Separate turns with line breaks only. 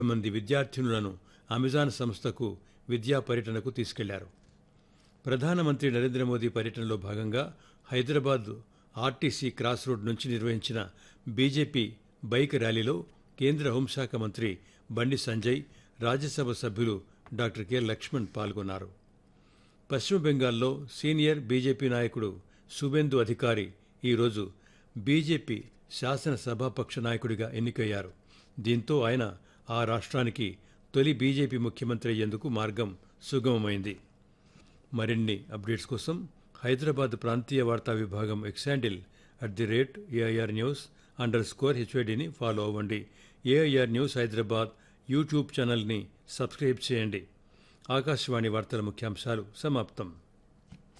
మంది విద్యార్థినులను అమెజాన్ సంస్థకు విద్యా పర్యటనకు తీసుకెళ్లారు ప్రధానమంత్రి నరేంద్ర మోదీ పర్యటనలో భాగంగా హైదరాబాద్ ఆర్టీసీ క్రాస్ రోడ్ నుంచి నిర్వహించిన బీజేపీ బైక్ ర్యాలీలో కేంద్ర హోంశాఖ మంత్రి బండి సంజయ్ రాజ్యసభ సభ్యులు డాక్టర్ కె లక్ష్మణ్ పాల్గొన్నారు పశ్చిమ బెంగాల్లో సీనియర్ బీజేపీ నాయకుడు సుబేందు అధికారి ఈరోజు బీజేపీ శాసనసభాపక్ష నాయకుడిగా ఎన్నికయ్యారు దీంతో ఆయన ఆ రాష్ట్రానికి తొలి బీజేపీ ముఖ్యమంత్రి అయ్యేందుకు మార్గం సుగమమైంది మరిన్ని అప్డేట్స్ కోసం హైదరాబాద్ ప్రాంతీయ వార్తా విభాగం X handle at the rate AIR news underscore హెచ్వైడిని ఫాలో అవ్వండి ఏఐఆర్ న్యూస్ హైదరాబాద్ యూట్యూబ్ ఛానల్ని సబ్స్క్రైబ్ చేయండి ఆకాశవాణి వార్తల ముఖ్యాంశాలు సమాప్తం